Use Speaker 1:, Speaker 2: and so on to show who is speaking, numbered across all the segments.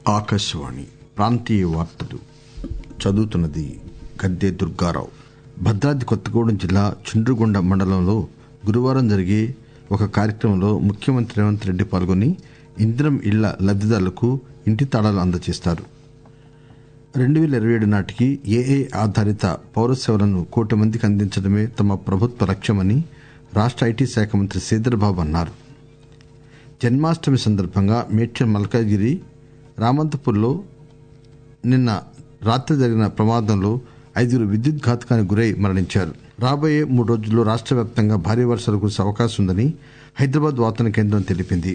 Speaker 1: ఆకాశవాణి ప్రాంతీయ వార్తలు చదువుతున్నది గద్దె దుర్గారావు భద్రాద్రి కొత్తగూడెం జిల్లా చుండ్రుగొండ మండలంలో గురువారం జరిగే ఒక కార్యక్రమంలో ముఖ్యమంత్రి రేవంత్ రెడ్డి పాల్గొని ఇందిరం ఇళ్ల లబ్దిదారులకు ఇంటి తాళాలు అందజేస్తారు రెండు పేల ఇరవై ఏడు నాటికి ఏఐ ఆధారిత పౌర సేవలను కోటి మందికి అందించడమే తమ ప్రభుత్వ లక్ష్యమని రాష్ట ఐటీ శాఖ మంత్రి శ్రీధర్బాబు అన్నారు జన్మాష్టమి సందర్భంగా మేడ్చల్ మల్కాజిగిరి రామంతపూర్లో నిన్న రాత్రి జరిగిన ప్రమాదంలో ఐదుగురు విద్యుత్ ఘాతకానికి గురై మరణించారు రాబోయే మూడు రోజుల్లో రాష్ట వ్యాప్తంగా భారీ వర్షాలు కురిసే అవకాశం ఉందని హైదరాబాద్ వాతావరణ కేంద్రం తెలిపింది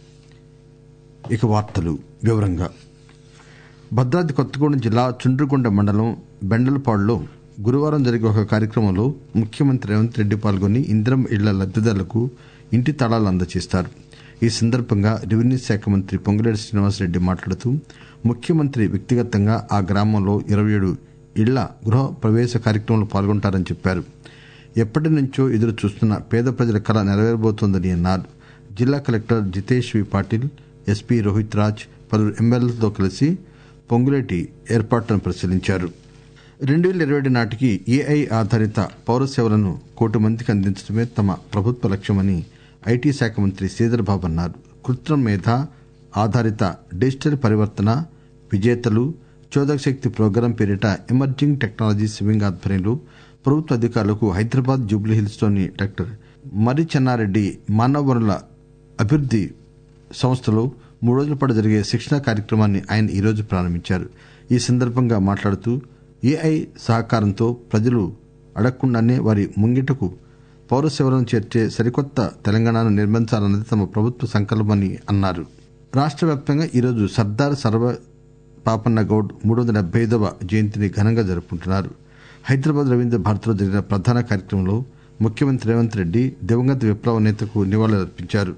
Speaker 1: ఇక వార్తలు వివరంగా భద్రాద్రి కొత్తగూడెం జిల్లా చుండ్రుగొండ మండలం బెండలపాడులో గురువారం జరిగే ఒక కార్యక్రమంలో ముఖ్యమంత్రి రేవంత్ రెడ్డి పాల్గొని ఇందిరం ఇళ్ల లబ్దిదారులకు ఇంటి తాళాలు అందజేస్తారు ఈ సందర్భంగా రెవెన్యూ శాఖ మంత్రి పొంగులేటి శ్రీనివాసరెడ్డి మాట్లాడుతూ ముఖ్యమంత్రి వ్యక్తిగతంగా ఆ గ్రామంలో ఇరవై ఏడు ఇళ్ల గృహ ప్రవేశ కార్యక్రమంలో పాల్గొంటారని చెప్పారు ఎప్పటి నుంచో ఎదురు చూస్తున్న పేద ప్రజల కళ నెరవేరబోతోందని అన్నారు జిల్లా collector Jitesh V Patil SP Rohit Raj పలువురు ఎమ్మెల్యేలతో కలిసి పొంగులేటి ఏర్పాట్లను పరిశీలించారు రెండు పేల ఇరవై ఏడు నాటికి ఏఐ ఆధారిత పౌర సేవలను కోటి మందికి అందించడమే తమ ప్రభుత్వ లక్ష్యమని ఐటీ శాఖ మంత్రి శ్రీధర్బాబు అన్నారు కృత్రిమ మేధ ఆధారిత డిజిటల్ పరివర్తన విజేతలు చోదక శక్తి ప్రోగ్రాం పేరిట ఎమర్జింగ్ టెక్నాలజీస్ వింగ్ ఆధ్వర్యంలో ప్రభుత్వ అధికారులకు హైదరాబాద్ జూబ్లీహిల్స్ లోని డాక్టర్ మర్రి చెన్నారెడ్డి మానవ వనరుల అభివృద్ది సంస్థలో మూడు రోజుల పాటు జరిగే శిక్షణా కార్యక్రమాన్ని ఆయన ఈరోజు ప్రారంభించారు ఈ సందర్భంగా మాట్లాడుతూ ఏఐ సహకారంతో ప్రజలు అడగకుండానే వారి ముంగిటకు పౌర సేవలను చేర్చే సరికొత్త తెలంగాణను నిర్మించాలన్నది తమ ప్రభుత్వ సంకల్పమని అన్నారు రాష్ట వ్యాప్తంగా ఈరోజు సర్దార్ సర్వ పాపన్న గౌడ్ మూడు వందల డెబ్బై ఐదవ జయంతిని ఘనంగా జరుపుకుంటున్నారు హైదరాబాద్ రవీంద్ర భారతిలో జరిగిన ప్రధాన కార్యక్రమంలో ముఖ్యమంత్రి రేవంత్ రెడ్డి దివంగత విప్లవ నేతకు నివాళులర్పించారు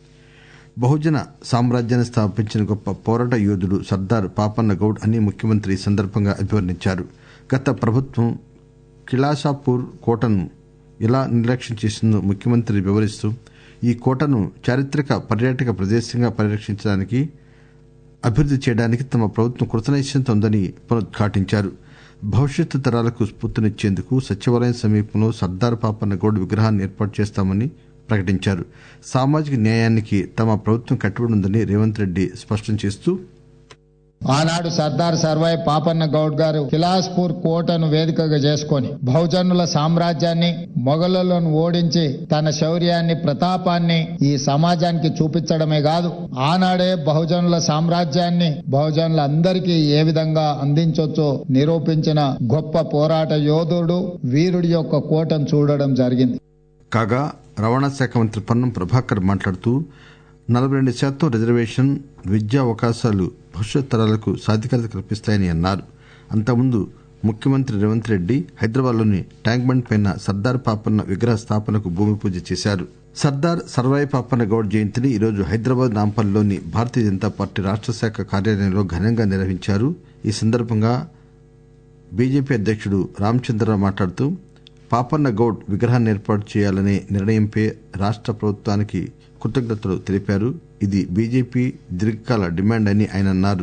Speaker 1: బహుజన సామ్రాజ్యాన్ని స్థాపించిన గొప్ప పోరాట యోధుడు సర్దార్ పాపన్న గౌడ్ అని ముఖ్యమంత్రి ఈ సందర్భంగా అభివర్ణించారు గత ప్రభుత్వం కిలాషాపూర్ కోటను ఎలా నిర్లక్ష్యం చేసిందో ముఖ్యమంత్రి వివరిస్తూ ఈ కోటను చారిత్రక పర్యాటక ప్రదేశంగా పరిరక్షించడానికి అభివృద్ది చేయడానికి తమ ప్రభుత్వం కృతనిశ్చయంతో ఉందని పునరుద్ఘాటించారు భవిష్యత్తు తరాలకు స్ఫూర్తినిచ్చేందుకు సచివాలయం సమీపంలో సర్దార్ పాపన్న గౌడ్ విగ్రహాన్ని ఏర్పాటు చేస్తామని ప్రకటించారు సామాజిక న్యాయానికి తమ ప్రభుత్వం కట్టుబడి ఉందని రేవంత్ రెడ్డి స్పష్టం చేస్తూ
Speaker 2: ఆనాడు సర్దార్ సర్వాయి పాపన్న గౌడ్ గారు కిలాస్పూర్ కోటను వేదికగా చేసుకొని బహుజనుల సామ్రాజ్యాన్ని మొఘలులను ఓడించి తన శౌర్యాన్ని ప్రతాపాన్ని ఈ సమాజానికి చూపించడమే కాదు ఆనాడే బహుజనుల సామ్రాజ్యాన్ని బహుజనులందరికీ ఏ విధంగా అందించవచ్చో నిరూపించిన గొప్ప పోరాట యోధుడు వీరుడి యొక్క కోటను చూడడం జరిగింది
Speaker 1: కాగా రవాణా శాఖ మంత్రి పొన్నం ప్రభాకర్ మాట్లాడుతూ నలభై రెండు శాతం రిజర్వేషన్ విద్యా అవకాశాలు భవిష్యత్ తరాలకు సాధికారత కల్పిస్తాయని అన్నారు అంతకుముందు ముఖ్యమంత్రి రేవంత్ రెడ్డి హైదరాబాద్లోని ట్యాంక్ బండ్ పైన సర్దార్ పాపన్న విగ్రహ స్థాపనకు భూమి పూజ చేశారు సర్దార్ సర్వాయి పాపన్న గౌడ్ జయంతిని ఈరోజు హైదరాబాద్ నాంపల్లిలోని భారతీయ జనతా పార్టీ రాష్ట శాఖ కార్యాలయంలో ఘనంగా నిర్వహించారు ఈ సందర్భంగా బీజేపీ అధ్యక్షుడు రామచంద్రరావు మాట్లాడుతూ పాపన్న గౌడ్ విగ్రహాన్ని ఏర్పాటు చేయాలనే నిర్ణయంపై రాష్ట ప్రభుత్వానికి కృతజ్ఞతలు తెలిపారు ఇది బీజేపీ దీర్ఘకాల డిమాండ్ అని ఆయన అన్నారు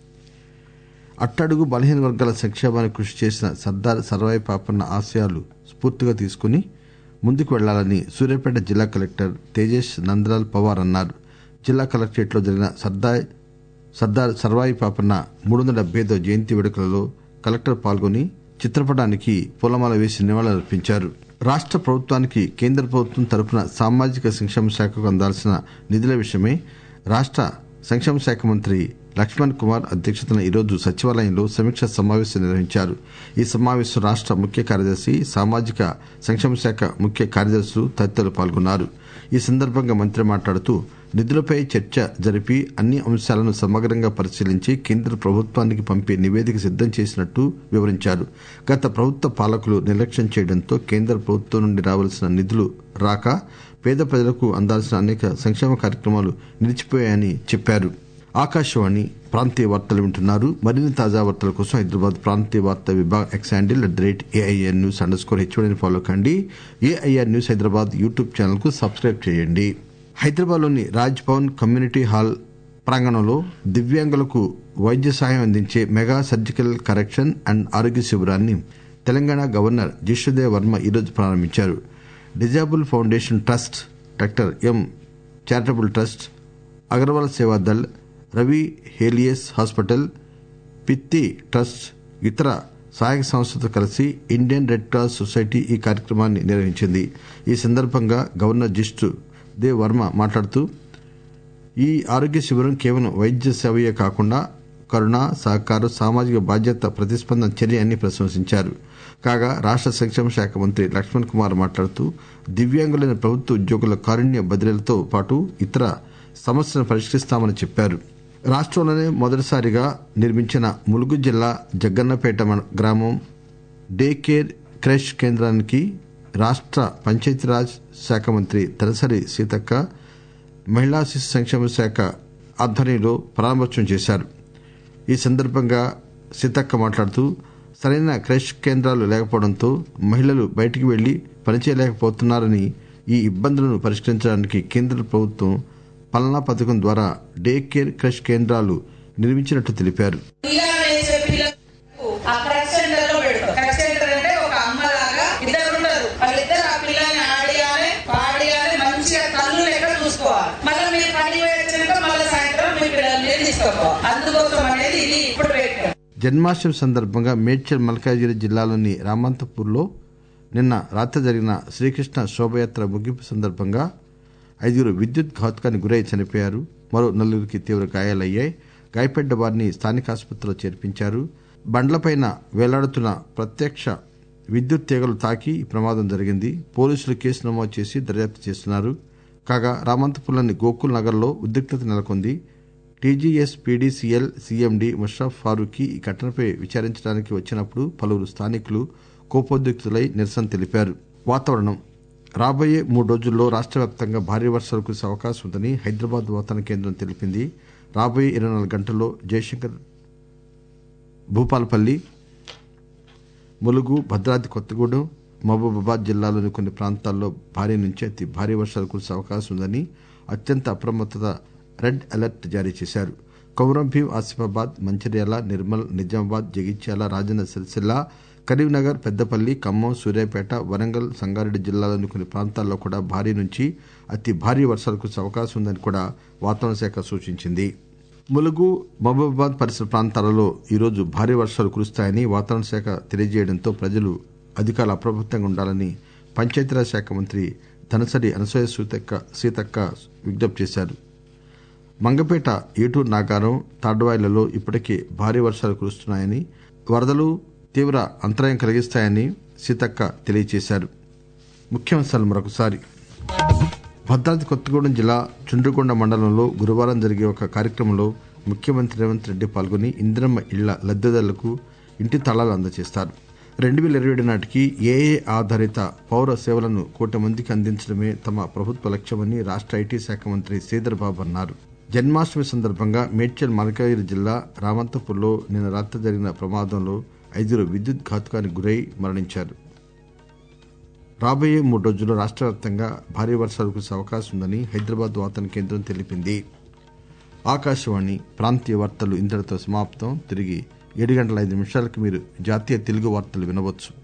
Speaker 1: అట్టడుగు బలహీన వర్గాల సంక్షేమానికి కృషి చేసిన సర్దార్ సర్వాయి పాపన్న ఆశయాలు స్ఫూర్తిగా తీసుకుని ముందుకు వెళ్లాలని సూర్యాపేట జిల్లా కలెక్టర్ తేజస్ నందలాల్ పవార్ అన్నారు జిల్లా కలెక్టరేట్లో జరిగిన సర్దార్ సర్దార్ సర్వాయి పాపన్న మూడు వందల డెబ్బై ఐదో జయంతి వేడుకలలో కలెక్టర్ పాల్గొని చిత్రపటానికి పూలమాల వేసి నివాళులర్పించారు రాష్ట ప్రభుత్వానికి కేంద్ర ప్రభుత్వం తరపున సామాజిక సంక్షేమ శాఖకు అందాల్సిన నిధుల విషయమై రాష్ట సంక్షేమ శాఖ మంత్రి లక్ష్మణ్ కుమార్ అధ్యక్షతన ఈరోజు సచివాలయంలో సమీక్షా సమావేశం నిర్వహించారు ఈ సమావేశం రాష్ట ముఖ్య కార్యదర్శి సామాజిక సంక్షేమ శాఖ ముఖ్య కార్యదర్శులు తదితరులు పాల్గొన్నారు ఈ సందర్భంగా మంత్రి మాట్లాడుతూ నిధులపై చర్చ జరిపి అన్ని అంశాలను సమగ్రంగా పరిశీలించి కేంద్ర ప్రభుత్వానికి పంపే నివేదిక సిద్దం చేసినట్టు వివరించారు గత ప్రభుత్వ పాలకులు నిర్లక్ష్యం చేయడంతో కేంద్ర ప్రభుత్వం నుండి రావాల్సిన నిధులు రాక పేద ప్రజలకు అందాల్సిన అనేక సంక్షేమ కార్యక్రమాలు నిలిచిపోయాయని చెప్పారు ఆకాశవాణి ప్రాంతీయ వార్తలు వింటున్నారు మరిన్ని తాజా వార్తల కోసం హైదరాబాద్ ప్రాంతీయ వార్తా విభాగం X handle at the rate AIR news underscore హెచ్ఓడిని ఫాలో కండి AIR news Hyderabad YouTube channel కు సబ్స్క్రైబ్ చేయండి హైదరాబాద్ లోని రాజ్ భవన్ కమ్యూనిటీ హాల్ ప్రాంగణంలో దివ్యాంగులకు వైద్య సాయం అందించే మెగా సర్జికల్ కరెక్షన్ అండ్ ఆరోగ్య శిబిరాన్ని తెలంగాణ గవర్నర్ జిష్ణుదేవ్ వర్మ ఈరోజు ప్రారంభించారు disable foundation trust doctor M charitable trust Agarwal Sevadal Ravi Helios hospital Pitti trust ఇతర సహాయక సంస్థలతో కలిసి ఇండియన్ రెడ్ క్రాస్ సొసైటీ ఈ కార్యక్రమాన్ని నిర్వహించింది ఈ సందర్భంగా గవర్నర్ జిష్ణు దేవ్ వర్మ మాట్లాడుతూ ఈ ఆరోగ్య శిబిరం కేవలం వైద్య సేవయే కాకుండా కరుణ సహకారం సామాజిక బాధ్యత ప్రతిస్పందన చర్య అని ప్రశంసించారు కాగా రాష్ట సంక్షేమ శాఖ మంత్రి లక్ష్మణ్ కుమార్ మాట్లాడుతూ దివ్యాంగులైన ప్రభుత్వ ఉద్యోగుల కారుణ్య బదిలీలతో పాటు ఇతర సమస్యలను పరిష్కరిస్తామని చెప్పారు రాష్టంలోనే మొదటిసారిగా నిర్మించిన ములుగు జిల్లా జగ్గన్నపేట మన- గ్రామం డే కేర్ క్రష్ కేంద్రానికి రాష్ట పంచాయతీరాజ్ శాఖ మంత్రి తలసరి సీతక్క మహిళా శిశు సంక్షేమ శాఖ ఆధ్వర్యంలో ప్రారంభోత్సవం చేశారు ఈ సందర్భంగా సీతక్క మాట్లాడుతూ సరైన క్రష్ కేంద్రాలు లేకపోవడంతో మహిళలు బయటికి వెళ్లి పనిచేయలేకపోతున్నారని ఈ ఇబ్బందులను పరిష్కరించడానికి కేంద్ర ప్రభుత్వం పల్నా పథకం ద్వారా డే కేర్ క్రష్ కేంద్రాలు నిర్మించినట్టు తెలిపారు
Speaker 3: పిల్లలు వేసే పిల్లలకు ఆ క్రష్ సెంటర్ లో పెడతాం క్రష్ సెంటర్ అంటే ఒక అమ్మలాగా ఇద్దరు ఉంటారు వాళ్ళిద్దరు ఆ పిల్లల్ని ఆడియాలి పాడియాలి మంచిగా కళ్ళు లెక్క చూసుకోవాలి మళ్ళీ మీరు పని వేసినాక మళ్ళీ సాయంత్రం మీ పిల్లల్ని తీసుకోవాలి అందుకోసం అనేది ఇది ఇప్పుడు పెట్టాం
Speaker 1: జన్మాష్టమి సందర్భంగా మేడ్చల్ మల్కాజిగిరి జిల్లాలోని రామంతపూర్లో నిన్న రాత్రి జరిగిన శ్రీకృష్ణ శోభయాత్ర ముగింపు సందర్భంగా ఐదుగురు విద్యుత్ ఘాతుకానికి గురై చనిపోయారు మరో నలుగురికి తీవ్ర గాయాలయ్యాయి గాయపడ్డ వారిని స్థానిక ఆసుపత్రిలో చేర్పించారు బండ్లపైన వేలాడుతున్న ప్రత్యక్ష విద్యుత్ తీగలు తాకి ఈ ప్రమాదం జరిగింది పోలీసులు కేసు నమోదు చేసి దర్యాప్తు చేస్తున్నారు కాగా రామంతపూర్లోని గోకుల్ నగర్లో ఉద్రిక్తత నెలకొంది TGS PDCL CMD Musharraf Farooqui ఈ ఘటనపై విచారించడానికి వచ్చినప్పుడు పలువురు స్థానికులు కోపోద్రిక్తులై నిరసన తెలిపారు వాతావరణం రాబోయే మూడు రోజుల్లో రాష్ట్ర వ్యాప్తంగా భారీ వర్షాలు కురిసే అవకాశం ఉందని హైదరాబాద్ వాతావరణ కేంద్రం తెలిపింది రాబోయే ఇరవై నాలుగు గంటల్లో జయశంకర్ భూపాలపల్లి ములుగు భద్రాద్రి కొత్తగూడెం మహబూబాబాద్ జిల్లాలోని కొన్ని ప్రాంతాల్లో భారీ నుంచి అతి భారీ వర్షాలు కురిసే అవకాశం ఉందని అత్యంత అప్రమత్తత రెడ్ అలర్ట్ జారీ చేశారు కొమరం భీం ఆసిఫాబాద్ మంచిర్యాల నిర్మల్ నిజామాబాద్ జగిత్యాల రాజన్న సిరిసిల్ల కరీంనగర్ పెద్దపల్లి ఖమ్మం సూర్యాపేట వరంగల్ సంగారెడ్డి జిల్లాలోని కొన్ని ప్రాంతాల్లో కూడా భారీ నుంచి అతి భారీ వర్షాలు కురిసే అవకాశం ఉందని కూడా వాతావరణ శాఖ సూచించింది ములుగు మహబూబాబాద్ పరిసర ప్రాంతాలలో ఈరోజు భారీ వర్షాలు కురుస్తాయని వాతావరణ శాఖ తెలియజేయడంతో ప్రజలు అధికారులు అప్రమత్తంగా ఉండాలని పంచాయతీరాజ్ శాఖ మంత్రి ధనసరి అనసూయ సీతక్క సీతక్క విజ్ఞప్తి చేశారు మంగపేట ఏటూరు నాగారం తాడ్వాయిలలో ఇప్పటికే భారీ వర్షాలు కురుస్తున్నాయని వరదలు తీవ్ర అంతరాయం కలిగిస్తాయని సీతక్క తెలియజేశారు ముఖ్యాంశాలు మరొకసారి భద్రాద్రి కొత్తగూడెం జిల్లా చుండ్రుగొండ మండలంలో గురువారం జరిగే ఒక కార్యక్రమంలో ముఖ్యమంత్రి రేవంత్ రెడ్డి పాల్గొని ఇందిరమ్మ ఇళ్ల లబ్దిదారులకు ఇంటి తాళాలు అందజేస్తారు రెండు వేల ఇరవై ఏడు నాటికి ఏఏ ఆధారిత పౌర సేవలను కోటి మందికి అందించడమే తమ ప్రభుత్వ లక్ష్యమని రాష్ట్ర ఐటీ శాఖ మంత్రి శ్రీధర్ బాబు అన్నారు జన్మాష్టమి సందర్భంగా మేడ్చల్ మల్కాజిగిరి జిల్లా రామంతపూర్లో నిన్న రాత్రి జరిగిన ప్రమాదంలో ఐదుగురు విద్యుత్ ఘాతుకానికి గురై మరణించారు రాబోయే మూడు రోజుల్లో రాష్ట్ర వ్యాప్తంగా భారీ వర్షాలు కురిసే అవకాశం ఉందని హైదరాబాద్ వాతావరణ కేంద్రం తెలిపింది ఆకాశవాణి ప్రాంతీయ వార్తలు ఇంతటితో సమాప్తం తిరిగి ఏడు గంటల ఐదు నిమిషాలకు మీరు జాతీయ తెలుగు వార్తలు వినవచ్చు